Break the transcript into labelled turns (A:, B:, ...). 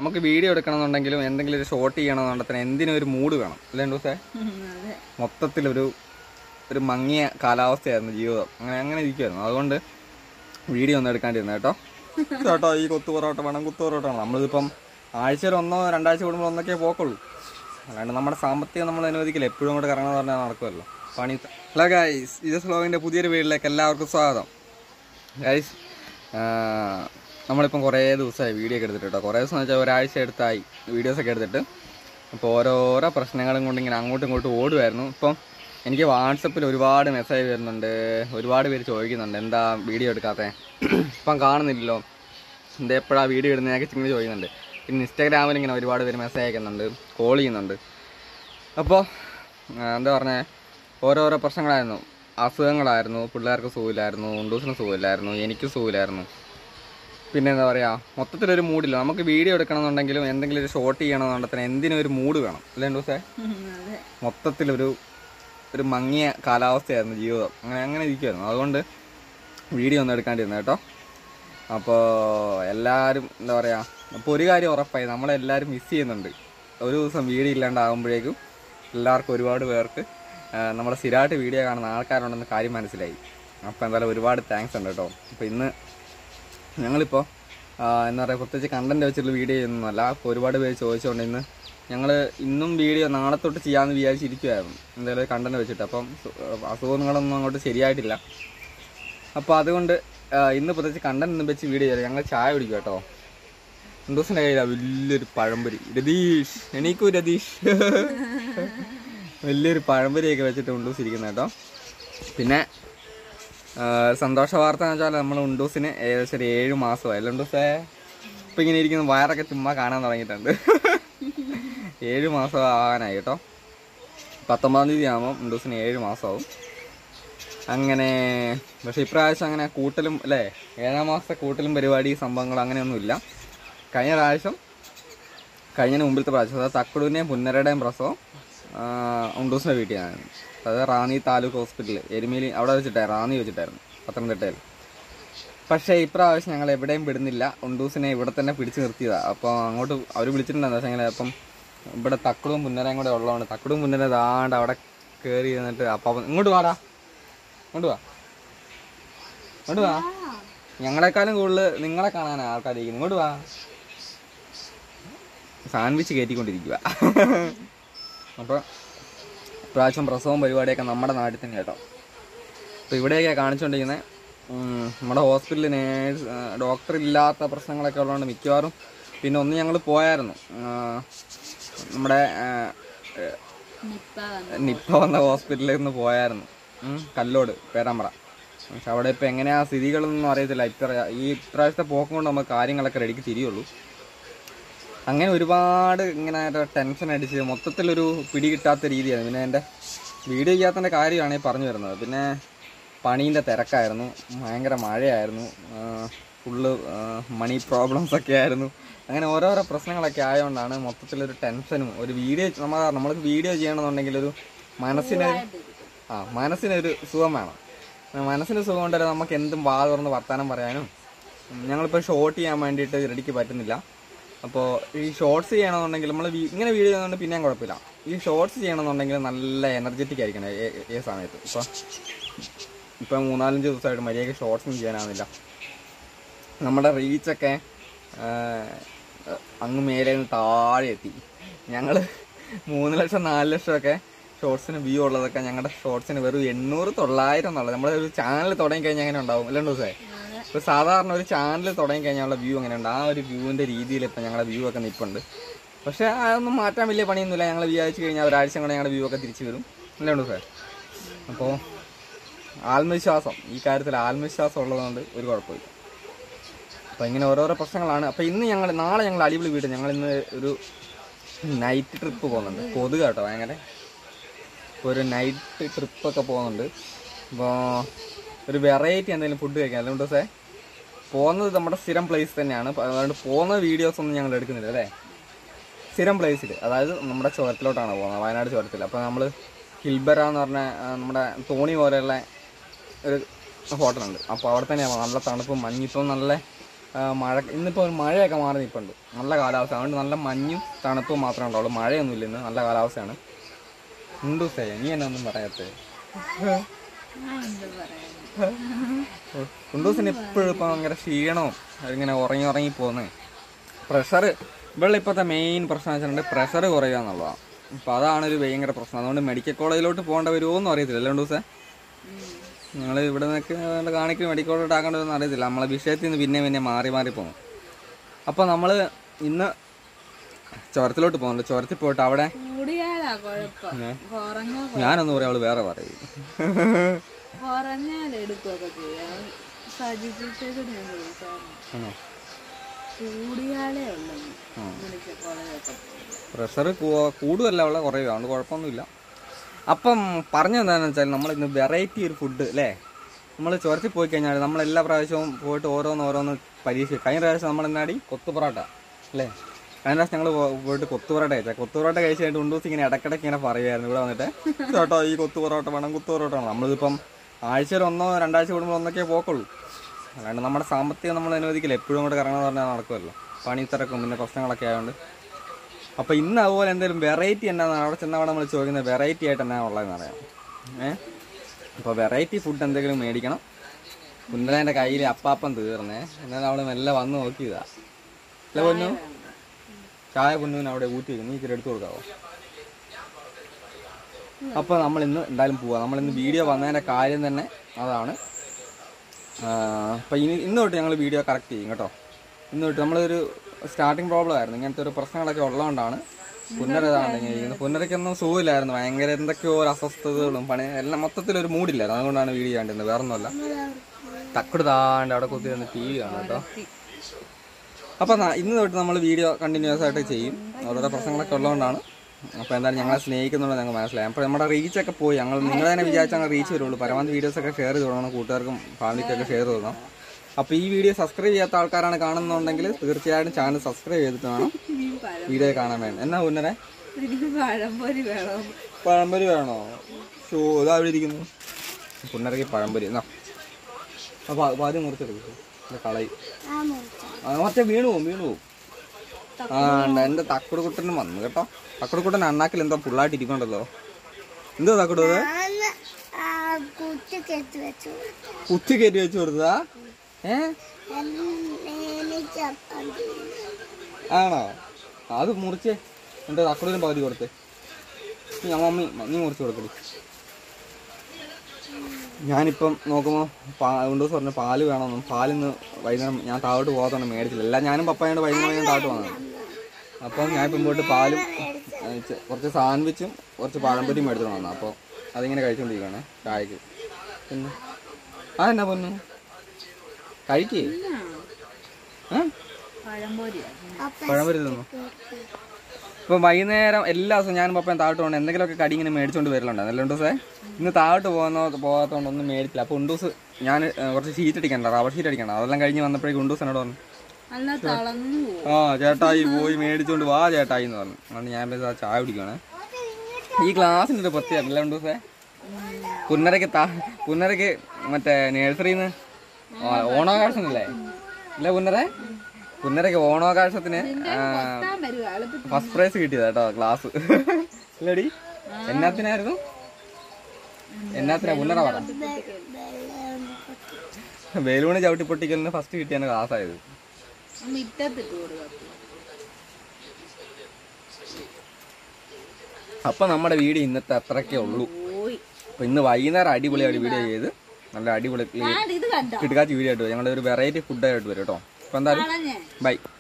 A: നമുക്ക് വീഡിയോ എടുക്കണമെന്നുണ്ടെങ്കിലും എന്തെങ്കിലും ഒരു ഷോട്ട് ചെയ്യണമെന്നുണ്ടെങ്കിൽ എന്തിനും ഒരു മൂഡ് വേണം അല്ലേ ദിവസേ
B: അതെ
A: മൊത്തത്തിലൊരു ഒരു മങ്ങിയ കാലാവസ്ഥയായിരുന്നു ജീവിതം അങ്ങനെ അങ്ങനെ ഇരിക്കുമായിരുന്നു അതുകൊണ്ട് വീഡിയോ ഒന്നും എടുക്കാണ്ടിരുന്നു കേട്ടോ ചേട്ടോ ഈ കൊത്തു പൊറോട്ട വേണം കുത്തു പൊറോട്ട വേണം നമ്മളിതിപ്പം ആഴ്ചയിൽ ഒന്നോ രണ്ടാഴ്ച കൂടുമ്പോൾ ഒന്നൊക്കെ പോക്കുള്ളൂ അല്ലാണ്ട് നമ്മുടെ സാമ്പത്തികം നമ്മൾ അനുവദിക്കില്ല എപ്പോഴും കൂടെ കറങ്ങണമെന്ന് പറഞ്ഞാൽ നടക്കുമല്ലോ പണി ഹലോ ഗൈസ് ഇത് സ്ലോവിൻ്റെ പുതിയൊരു വീട്ടിലേക്ക് എല്ലാവർക്കും സ്വാഗതം ഗൈസ് നമ്മളിപ്പം കുറേ ദിവസമായി വീഡിയോ ഒക്കെ എടുത്തിട്ട് കേട്ടോ കുറേ ദിവസം എന്ന് വെച്ചാൽ ഒരാഴ്ച എടുത്തായി വീഡിയോസൊക്കെ എടുത്തിട്ട് അപ്പോൾ ഓരോരോ പ്രശ്നങ്ങളും കൊണ്ട് ഇങ്ങനെ അങ്ങോട്ടും ഇങ്ങോട്ടും ഓടുമായിരുന്നു ഇപ്പം എനിക്ക് വാട്സപ്പിൽ ഒരുപാട് മെസ്സേജ് വരുന്നുണ്ട് ഒരുപാട് പേര് ചോദിക്കുന്നുണ്ട് എന്താ വീഡിയോ എടുക്കാത്തത് ഇപ്പം കാണുന്നില്ലല്ലോ എന്താ എപ്പോഴാണ് വീഡിയോ ഇടുന്നതൊക്കെ ഇങ്ങനെ ചോദിക്കുന്നുണ്ട് പിന്നെ ഇൻസ്റ്റാഗ്രാമിൽ ഇങ്ങനെ ഒരുപാട് പേര് മെസ്സേജ് അയക്കുന്നുണ്ട് കോൾ ചെയ്യുന്നുണ്ട് അപ്പോൾ എന്താ പറഞ്ഞേ ഓരോരോ പ്രശ്നങ്ങളായിരുന്നു അസുഖങ്ങളായിരുന്നു പിള്ളേർക്ക് സുഖമില്ലായിരുന്നു ഉണ്ടൂസിന് സുഖമില്ലായിരുന്നു എനിക്ക് സുഖമില്ലായിരുന്നു പിന്നെ എന്താ പറയുക മൊത്തത്തിലൊരു മൂഡില്ല നമുക്ക് വീഡിയോ എടുക്കണമെന്നുണ്ടെങ്കിലും എന്തെങ്കിലും ഒരു ഷോട്ട് ചെയ്യണമെന്നുണ്ടെങ്കിൽ എന്തിനും ഒരു മൂഡ് വേണം അല്ലേ ഉണ്ടൂസേ
B: അതെ
A: മൊത്തത്തിലൊരു ഒരു മങ്ങിയ കാലാവസ്ഥയായിരുന്നു ജീവിതം അങ്ങനെ അങ്ങനെ ഇരിക്കുമായിരുന്നു അതുകൊണ്ട് വീഡിയോ ഒന്നും എടുക്കാണ്ടിരുന്നു കേട്ടോ അപ്പോൾ എല്ലാവരും എന്താ പറയുക അപ്പോൾ ഒരു കാര്യം ഉറപ്പായി നമ്മളെല്ലാവരും മിസ് ചെയ്യുന്നുണ്ട് ഒരു ദിവസം വീഡിയോ ഇല്ലാണ്ടാകുമ്പോഴേക്കും എല്ലാവർക്കും ഒരുപാട് പേർക്ക് ആ, നമ്മുടെ സ്ഥിരമായിട്ട് വീഡിയോ കാണുന്ന ആൾക്കാരുണ്ടെന്ന് കാര്യം മനസ്സിലായി അപ്പോൾ എന്തായാലും ഒരുപാട് താങ്ക്സ് ഉണ്ട് കേട്ടോ അപ്പോൾ ഇന്ന് ഞങ്ങളിപ്പോൾ എന്താ പറയുക പ്രത്യേകിച്ച് കണ്ടന്റ് വെച്ചിട്ടുള്ള വീഡിയോ ചെയ്യുന്നതല്ല അപ്പോൾ ഒരുപാട് പേര് ചോദിച്ചുകൊണ്ട് ഇന്ന് ഞങ്ങൾ ഇന്നും വീഡിയോ നാളെ തൊട്ട് ചെയ്യാമെന്ന് വിചാരിച്ചിരിക്കുമായിരുന്നു എന്തായാലും കണ്ടന്റ് വെച്ചിട്ട് അപ്പം സു- അസുഖങ്ങളൊന്നും അങ്ങോട്ട് ശരിയായിട്ടില്ല അപ്പോൾ അതുകൊണ്ട് ആ, ഇന്ന് പ്രത്യേകിച്ച് കണ്ടന്റ് ഒന്നും വെച്ച് വീഡിയോ ചെയ്യാം ഞങ്ങൾ ചായ കുടിക്കും കേട്ടോ സന്തോഷിൻ്റെ കയ്യിലാണ് വലിയൊരു പഴംപൊരി രതീഷ് എണീക്കൂ രതീഷ് വലിയൊരു പഴംപൊരിയൊക്കെ വെച്ചിട്ട് ഉണ്ടൂസ് ഇരിക്കുന്നത് കേട്ടോ പിന്നെ ആ, സന്തോഷ വാർത്ത എന്ന് വെച്ചാൽ നമ്മൾ ഉണ്ടൂസിന് ഏകദേശം ഒരു ഏഴ് മാസമായി അല്ല ഉണ്ടൂസേ ഇപ്പം ഇങ്ങനെ ഇരിക്കുന്ന വയറൊക്കെ ചുമ്മാ കാണാൻ തുടങ്ങിയിട്ടുണ്ട് ഏഴ് മാസം ആകാനായി കേട്ടോ പത്തൊമ്പതാം തീയതി ആകുമ്പോൾ ഉണ്ടൂസിന് ഏഴ് മാസമാവും അങ്ങനെ പക്ഷെ ഇപ്രാവശ്യം അങ്ങനെ കൂട്ടലും അല്ലേ ഏഴാം മാസത്തെ കൂട്ടലും പരിപാടി സംഭവങ്ങൾ അങ്ങനെയൊന്നുമില്ല കഴിഞ്ഞ പ്രാവശ്യം കഴിഞ്ഞതിന് മുമ്പിലത്തെ പ്രാവശ്യം അതായത് തക്കുടുവിൻ്റെയും പുന്നരയുടെയും പ്രസവം ആ, ഉണ്ടൂസിൻ്റെ വീട്ടിലാണ് അതായത് റാന്നി താലൂക്ക് ഹോസ്പിറ്റൽ എരുമേലി അവിടെ വെച്ചിട്ടായിരുന്നു റാന്നി വെച്ചിട്ടായിരുന്നു പത്തനംതിട്ടയിൽ പക്ഷേ ഇപ്രാവശ്യം ഞങ്ങൾ എവിടെയും വിടുന്നില്ല ഉണ്ടൂസിനെ ഇവിടെ തന്നെ പിടിച്ചു നിർത്തിയതാണ് അപ്പോൾ അങ്ങോട്ട് അവർ വിളിച്ചിട്ടുണ്ടായിരുന്നു പക്ഷേ അങ്ങനെ അപ്പം ഇവിടെ തക്കുടും പുന്നരയും കൂടെ ഉള്ളതുകൊണ്ട് തക്കുടും പുന്നര ദാണ്ട് അവിടെ കയറി ഇരുന്നിട്ട് അപ്പം ഇങ്ങോട്ട് വാടാ ഇങ്ങോട്ട് വാ ഇങ്ങോട്ട് വാ ഞങ്ങളെക്കാളും കൂടുതൽ നിങ്ങളെ കാണാൻ ആൾക്കാരിരിക്കുന്നു ഇങ്ങോട്ട് വാ സാൻഡ്വിച്ച് കയറ്റിക്കൊണ്ടിരിക്കുക അപ്പോൾ ഇപ്രാവശ്യം പ്രസവം പരിപാടിയൊക്കെ നമ്മുടെ നാട്ടിൽ തന്നെ കേട്ടോ അപ്പോൾ ഇവിടെയൊക്കെ കാണിച്ചുകൊണ്ടിരിക്കുന്നത് നമ്മുടെ ഹോസ്പിറ്റലിൽ നേഴ്സ് ഡോക്ടർ ഇല്ലാത്ത പ്രശ്നങ്ങളൊക്കെ ഉള്ളതുകൊണ്ട് മിക്കവാറും പിന്നെ ഒന്ന് ഞങ്ങൾ പോയായിരുന്നു ആ, നമ്മുടെ ആ,
B: നിപ്പ വന്നു
A: നിപ്പ വന്ന ഹോസ്പിറ്റലിൽ നിന്ന് പോയായിരുന്നു ഉം, കല്ലോട് പേരാമ്പ്ര പക്ഷെ അവിടെ ഇപ്പം എങ്ങനെയാ സ്ഥിതികളൊന്നും അറിയത്തില്ല ഇത്ര ഈ ഇപ്രാവശ്യത്തെ പോക്കും കൊണ്ട് നമുക്ക് കാര്യങ്ങളൊക്കെ റെഡിക്ക് തിരിയുള്ളൂ അങ്ങനെ ഒരുപാട് ഇങ്ങനെ ടെൻഷൻ അടിച്ച് മൊത്തത്തിലൊരു പിടി കിട്ടാത്ത രീതിയാണ് പിന്നെ എൻ്റെ വീഡിയോ ചെയ്യാത്തതിൻ്റെ കാര്യമാണ് ഈ പറഞ്ഞു വരുന്നത് പിന്നെ പണീൻ്റെ തിരക്കായിരുന്നു ഭയങ്കര മഴയായിരുന്നു ഫുള്ള് മണി പ്രോബ്ലംസ് ഒക്കെ ആയിരുന്നു അങ്ങനെ ഓരോരോ പ്രശ്നങ്ങളൊക്കെ ആയതുകൊണ്ടാണ് മൊത്തത്തിലൊരു ടെൻഷനും ഒരു വീഡിയോ നമ്മൾ നമ്മൾക്ക് വീഡിയോ ചെയ്യണമെന്നുണ്ടെങ്കിൽ ഒരു മനസ്സിന് ആ മനസ്സിനൊരു സുഖം വേണം മനസ്സിന് സുഖം ഉണ്ടല്ലോ നമുക്ക് എന്തും വാ തുറന്ന് വർത്താനം പറയാനും ഉം, ഞങ്ങളിപ്പോൾ ഷോർട്ട് ചെയ്യാൻ വേണ്ടിയിട്ട് റെഡിക്ക് പറ്റുന്നില്ല അപ്പോൾ ഈ ഷോർട്സ് ചെയ്യണമെന്നുണ്ടെങ്കിൽ നമ്മൾ ഇങ്ങനെ വീഡിയോ ചെയ്യുന്നതുകൊണ്ട് പിന്നെയും കുഴപ്പമില്ല ഈ ഷോർട്സ് ചെയ്യണമെന്നുണ്ടെങ്കിൽ നല്ല എനർജറ്റിക് ആയിരിക്കണം ഏ- ഏ- ഏത് സമയത്ത് ഇപ്പോൾ ഇപ്പം മൂന്നാലഞ്ച് ദിവസമായിട്ട് മര്യാദയ്ക്ക് ഷോർട്സ് ഒന്നും ചെയ്യാനാവുന്നില്ല നമ്മുടെ റീച്ചൊക്കെ അങ്ങ് മേലെ നിന്ന് താഴെ എത്തി ഞങ്ങൾ മൂന്ന് ലക്ഷം നാല് ലക്ഷമൊക്കെ ഷോർട്സിന് വ്യൂ ഉള്ളതൊക്കെ ഞങ്ങളുടെ ഷോർട്സിന് വെറും എണ്ണൂറ് തൊള്ളായിരം എന്നുള്ളത് നമ്മുടെ ഒരു ചാനൽ തുടങ്ങി കഴിഞ്ഞാൽ അങ്ങനെ ഉണ്ടാവും അല്ലേ ദിവസേ
B: അതെ
A: ഇപ്പോൾ സാധാരണ ഒരു ചാനൽ തുടങ്ങി കഴിഞ്ഞാലുള്ള വ്യൂ എങ്ങനെയുണ്ട് ആ ഒരു വ്യൂവിൻ്റെ രീതിയിൽ ഇപ്പം ഞങ്ങളുടെ വ്യൂ ഒക്കെ നിൽപ്പുണ്ട് പക്ഷേ അതൊന്നും മാറ്റാൻ വലിയ പണിയൊന്നുമില്ല ഞങ്ങൾ വിചാരിച്ചു കഴിഞ്ഞാൽ ഒരാഴ്ച കൊണ്ട് ഞങ്ങളുടെ വ്യൂ ഒക്കെ തിരിച്ചു വരും അല്ലേ ഉണ്ടോ സാർ അപ്പോൾ ആത്മവിശ്വാസം ഈ കാര്യത്തിൽ ആത്മവിശ്വാസം ഉള്ളതുകൊണ്ട് ഒരു കുഴപ്പമില്ല അപ്പോൾ ഇങ്ങനെ ഓരോരോ പ്രശ്നങ്ങളാണ് അപ്പോൾ ഇന്ന് ഞങ്ങൾ നാളെ ഞങ്ങൾ അടിപൊളി വീട് ഞങ്ങൾ ഇന്ന് ഒരു നൈറ്റ് ട്രിപ്പ് പോകുന്നുണ്ട് കൊതുക് കേട്ടോ ഭയങ്കര ഇപ്പോൾ ഒരു നൈറ്റ് ട്രിപ്പൊക്കെ പോകുന്നുണ്ട് അപ്പോൾ ഒരു വെറൈറ്റി എന്തെങ്കിലും ഫുഡ് കഴിക്കാം അതുകൊണ്ട് സേ പോകുന്നത് നമ്മുടെ സ്ഥിരം പ്ലേസ് തന്നെയാണ് അപ്പോൾ അതുകൊണ്ട് പോകുന്ന വീഡിയോസ് ഒന്നും ഞങ്ങൾ എടുക്കുന്നില്ല അല്ലേ സ്ഥിരം പ്ലേസിൽ അതായത് നമ്മുടെ ചുരത്തിലോട്ടാണ് പോകുന്നത് വയനാട് ചുരത്തിൽ അപ്പോൾ നമ്മൾ ഹിൽബറ എന്ന് പറഞ്ഞ ആ, നമ്മുടെ തോണി പോലെയുള്ള ഒരു ഹോട്ടലുണ്ട് അപ്പോൾ അവിടെ തന്നെയാണ് നല്ല തണുപ്പും മഞ്ഞിപ്പം നല്ല ആ, മഴ ഇന്നിപ്പോൾ മഴയൊക്കെ മാറി നിൽപ്പുണ്ട് നല്ല കാലാവസ്ഥ അതുകൊണ്ട് നല്ല മഞ്ഞും തണുപ്പും മാത്രമേ ഉണ്ടാവുള്ളൂ മഴയൊന്നുമില്ല ഇന്ന് നല്ല കാലാവസ്ഥയാണ് ഉണ്ടൂസേ നീ എന്നെ ഒന്നും പറയാത്തേ
B: ഞാൻ എന്ത് പറയാൻ
A: കുണ്ടൂസിന് എപ്പോഴും ഇപ്പം ഭയങ്കര ക്ഷീണവും ഇങ്ങനെ ഉറങ്ങി ഉറങ്ങി പോകുന്നത് പ്രഷർ ഇവിടെ ഇപ്പോഴത്തെ മെയിൻ പ്രശ്നം വെച്ചിട്ടുണ്ടെങ്കിൽ പ്രഷർ കുറയുക എന്നുള്ളതാണ് അപ്പം അതാണ് ഒരു ഭയങ്കര പ്രശ്നം അതുകൊണ്ട് മെഡിക്കൽ കോളേജിലോട്ട് പോകേണ്ട വരുമോ എന്നും അറിയത്തില്ല അല്ലേ ദിവസം ഞങ്ങൾ ഇവിടെ നിന്നൊക്കെ കാണിക്കും മെഡിക്കൽ കോളേജിലോട്ട് ആക്കേണ്ടതെന്ന് അറിയത്തില്ല നമ്മളെ വിഷയത്തിൽ നിന്ന് പിന്നെ പിന്നെ മാറി മാറി പോകും അപ്പോൾ നമ്മൾ ഇന്ന് ചുരത്തിലോട്ട് പോകുന്നുണ്ട് ചുരത്തിൽ പോയിട്ട് അവിടെ
B: കൂടിയാലാ കുഴപ്പം കുറഞ്ഞാ
A: ഞാനൊന്നും പറയാം അവള് വേറെ പറയും
B: കുറഞ്ഞാൽ എടുക്കുകയൊക്കെ ചെയ്യാം സജിച്ചിട്ടൊക്കെ ഞാൻ ചോദിച്ചായിരുന്നു
A: ആണോ
B: കൂടിയാലേ ഉള്ളൂ മെഡിക്കൽ കോളേജൊക്കെ
A: പ്രഷർ കൂടുതലല്ല ഉള്ള കുറയുക അതുകൊണ്ട് കുഴപ്പമൊന്നുമില്ല അപ്പം പറഞ്ഞു എന്താണെന്ന് വെച്ചാൽ നമ്മൾ ഇന്ന് വെറൈറ്റി ഒരു ഫുഡ് അല്ലേ നമ്മൾ ചുരത്തിൽ പോയി കഴിഞ്ഞാൽ നമ്മൾ എല്ലാ പ്രാവശ്യവും പോയിട്ട് ഓരോന്ന് ഓരോന്ന് പരീക്ഷ കഴിഞ്ഞ പ്രാവശ്യം നമ്മൾ എന്നാടി കൊത്തു പൊറോട്ട അല്ലേ കഴിഞ്ഞ പ്രാവശ്യം ഞങ്ങൾ പോയിട്ട് കൊത്തു പൊറോട്ട കഴിച്ചാൽ കൊത്തു പൊറോട്ട കഴിച്ച് കഴിഞ്ഞിട്ട് ഉണ്ടൂസ് ഇങ്ങനെ ഇടയ്ക്കിടയ്ക്ക് ഇങ്ങനെ പറയുമായിരുന്നു ഇവിടെ വന്നിട്ട് ചേട്ടാ ഈ കൊത്തു പൊറോട്ട വേണം കൊത്തു പൊറോട്ട വേണം നമ്മളിതിപ്പം ആഴ്ചയിൽ ഒന്നോ രണ്ടാഴ്ച കൂടുമ്പോൾ ഒന്നൊക്കെ പോക്കുള്ളൂ അല്ലാണ്ട് നമ്മുടെ സാമ്പത്തികം നമ്മൾ അനുവദിക്കില്ല എപ്പോഴും കൂടെ കറങ്ങണമെന്ന് പറഞ്ഞാൽ നടക്കുമല്ലോ പണി തിരക്കും പിന്നെ പ്രശ്നങ്ങളൊക്കെ ആയതുകൊണ്ട് അപ്പോൾ ഇന്ന് അതുപോലെ എന്തെങ്കിലും വെറൈറ്റി എന്നാണ് അവിടെ ചെന്നാൽ അവിടെ നമ്മൾ ചോദിക്കുന്നത് വെറൈറ്റി ആയിട്ട് എന്നാ ഉള്ളതെന്ന് അറിയാം ഏഹ് അപ്പോൾ വെറൈറ്റി ഫുഡ് എന്തെങ്കിലും മേടിക്കണം കുന്നലേൻ്റെ കയ്യിൽ അപ്പാപ്പം തീർന്നേ എന്നാൽ അവൾ മെല്ലെ വന്ന് നോക്കിയതാ അല്ല പൊന്നു ചായ പൊന്നുവിന് അവിടെ ഊറ്റി വെക്കും നീ ഇച്ചിരി എടുത്തു കൊടുക്കാവോ അപ്പോൾ നമ്മൾ ഇന്ന് എന്തായാലും പോവാം നമ്മൾ ഇന്ന് വീഡിയോ വന്നതിൻ്റെ കാര്യം തന്നെ അതാണ് അപ്പോൾ ഇനി ഇന്ന് തൊട്ട് ഞങ്ങൾ വീഡിയോ കറക്റ്റ് ചെയ്യും കേട്ടോ ഇന്ന് തൊട്ട് നമ്മളൊരു സ്റ്റാർട്ടിങ് പ്രോബ്ലം ആയിരുന്നു ഇങ്ങനത്തെ ഒരു പ്രശ്നങ്ങളൊക്കെ ഉള്ളതുകൊണ്ടാണ് പുനരതാണ് ഇങ്ങനെ ഇരിക്കുന്നത് പുനരയ്ക്കൊന്നും സുഖമില്ലായിരുന്നു ഭയങ്കര എന്തൊക്കെയോ ഒരു അസ്വസ്ഥതകളും പണി എല്ലാം മൊത്തത്തിലൊരു മൂഡില്ലായിരുന്നു അതുകൊണ്ടാണ് വീഡിയോ കണ്ടിരുന്നത് വേറെ ഒന്നുമല്ല തക്കട് താണ്ട് അവിടെ കുത്തി നിന്ന് ടി വി കാണും കേട്ടോ അപ്പോൾ ഇന്ന് തൊട്ട് നമ്മൾ വീഡിയോ കണ്ടിന്യൂസ് ആയിട്ട് ചെയ്യും ഓരോരോ പ്രശ്നങ്ങളൊക്കെ ഉള്ളതുകൊണ്ടാണ് അപ്പോൾ എന്തായാലും ഞങ്ങളെ സ്നേഹിക്കുന്നുള്ളത് ഞങ്ങൾ മനസ്സിലായി അപ്പോൾ നമ്മുടെ റീച്ചൊക്കെ പോയി ഞങ്ങൾ നിങ്ങൾ തന്നെ വിചാരിച്ചാൽ ഞങ്ങൾ റീച്ച് വരുള്ളൂ പരമാവധി വീഡിയോസൊക്കെ ഷെയർ ചെയ്ത് തുടങ്ങണം കൂട്ടുകാർക്കും ഫാമിലിക്കൊക്കെ ഷെയർ ചെയ്ത് തുടങ്ങണം അപ്പോൾ ഈ വീഡിയോ സബ്സ്ക്രൈബ് ചെയ്യാത്ത ആൾക്കാരാണ് കാണുന്നുണ്ടെങ്കിൽ തീർച്ചയായിട്ടും ചാനൽ സബ്സ്ക്രൈബ് ചെയ്തിട്ട് വേണം
B: ഇനി പഴം
A: വീഡിയോ കാണാൻ വേണ്ടി എന്നാ ഉന്നരെ
B: എനിക്ക് പഴംപൊരി വേണം
A: പഴംപൊരി വേണോ ഷോ ഇതാ അവിടെ ഇരിക്കുന്നു പുന്നരക്ക് പഴംപൊരി എന്നാ അപ്പോൾ ആദ്യം മുറിച്ചെടുക്കും കളയും ആ, മറ്റേ വീണു പോവും വീണു പോവും ആ ഉണ്ട് എൻ്റെ തക്കുട് കുട്ടനും വന്നു കേട്ടോ തക്കുട് കുട്ടൻ അണ്ണാക്കിൽ എന്തോ ഫുള്ളായിട്ട് ഇരിക്കണ്ടല്ലോ എന്തോ തക്കുട് ഇത്
C: കുട്ടി കെട്ടി വെച്ചു
A: കുത്തി കയറ്റി വെച്ച് കൊടുത്തതാ ഏ
C: എനിക്ക് അപ്പം
A: ആണോ അത് മുറിച്ചേ എൻ്റെ തക്കുടിന് പകുതി കൊടുത്തേ നീ ആ മമ്മി നീ മുറിച്ച് കൊടുക്കടി ഞാനിപ്പം നോക്കുമ്പോൾ പാ ഉണ്ടോസ് പറഞ്ഞു പാല് വേണമെന്നും പാലിന്ന് വൈകുന്നേരം ഞാൻ താഴോട്ട് പോകാത്തോണ്ട് മേടിച്ചില്ല എല്ലാം ഞാനും പപ്പായോട് വൈകുന്നേരം വൈകുന്നേരം താഴോട്ട് വന്നത് അപ്പം ഞാൻ ഇപ്പം പോയിട്ട് പാലും ഏ, ചെ- കുറച്ച് സാൻഡ്വിച്ചും കുറച്ച് പഴംപൊരിയും മേടിച്ചിട്ട് വന്നു അപ്പോൾ അതിങ്ങനെ കഴിച്ചുകൊണ്ടിരിക്കുകയാണ് ചായക്ക് പിന്നെ അതെന്നാ പൊന്നു കഴിക്കേ ഏ
B: പഴംപൊരിയാ
A: പഴംപൊരി തിന്നു ഇപ്പം വൈകുന്നേരം എല്ലാ ദിവസവും ഞാനും പപ്പയും താഴോട്ട് പോകണം എന്തെങ്കിലുമൊക്കെ കടി ഇങ്ങനെ മേടിച്ചുകൊണ്ട് വരലുണ്ട് അല്ല ഉണ്ടൂസേ ഇന്ന് താഴോട്ട് പോകുന്ന പോകാത്തതുകൊണ്ട് ഒന്നും മേടിച്ചില്ല അപ്പോൾ ഉണ്ടൂസ് ഞാൻ ഏ, കുറച്ച് ഷീറ്റ് അടിക്കണ്ട റബ്ബർ ഷീറ്റ് അടിക്കണ്ട അതെല്ലാം കഴിഞ്ഞ് വന്നപ്പോഴേക്കും ഉണ്ടൂസ് എന്നോട് പറഞ്ഞു
B: നല്ല തളർന്നു പോകും
A: ആ ചേട്ടായി പോയി മേടിച്ചോണ്ട് വാ ചേട്ടായി എന്ന് പറഞ്ഞു അതുകൊണ്ട് ഞാൻ ഇപ്പൊ ഇതാ ചായ കുടിക്കുകയാണ് ഈ ഗ്ലാസിൻ്റെ ഒരു പ്രത്യേകത അല്ല ഉണ്ടൂസേ പുന്നരക്ക് താ പുന്നരക്ക് മറ്റേ നേഴ്സറിന്ന് ഓണാകാശത്തിനല്ലേ അല്ലേ പുന്നരെ പുന്നരക്ക് ഓണാകാശത്തിന്
B: കൊത്താൻ വരുക എളുപ്പത്തിൽ
A: ഫസ്റ്റ് പ്രൈസ് കിട്ടിയതാ കേട്ടോ ക്ലാസ് ഇല്ലടി എന്നാത്തിനായിരുന്നു എന്നാത്തിനാ പുന്നറ പറ ബലൂണ് ചവിട്ടി പൊട്ടിക്കലിന് ഫസ്റ്റ് കിട്ടിയാണ് ക്ലാസ് ആയത്
B: മിറ്റത്തിട്ട് കൊടുക്കും
A: അപ്പൊ നമ്മുടെ വീഡിയോ ഇന്നത്തെ അത്രക്കേ ഉള്ളൂ
B: പോയി
A: അപ്പൊ ഇന്ന് വൈകുന്നേരം അടിപൊളിയായിട്ട് വീഡിയോ ചെയ്ത് നല്ല അടിപൊളി
B: ഞാൻ ഇത് കണ്ടോ
A: കിടക്കാച്ച വീഡിയോ ആയിട്ട് വരും ഞങ്ങളുടെ ഒരു വെറൈറ്റി ഫുഡായിട്ട് വരും കേട്ടോ അപ്പൊ എന്തായാലും
B: കളഞ്ഞേ
A: ബൈ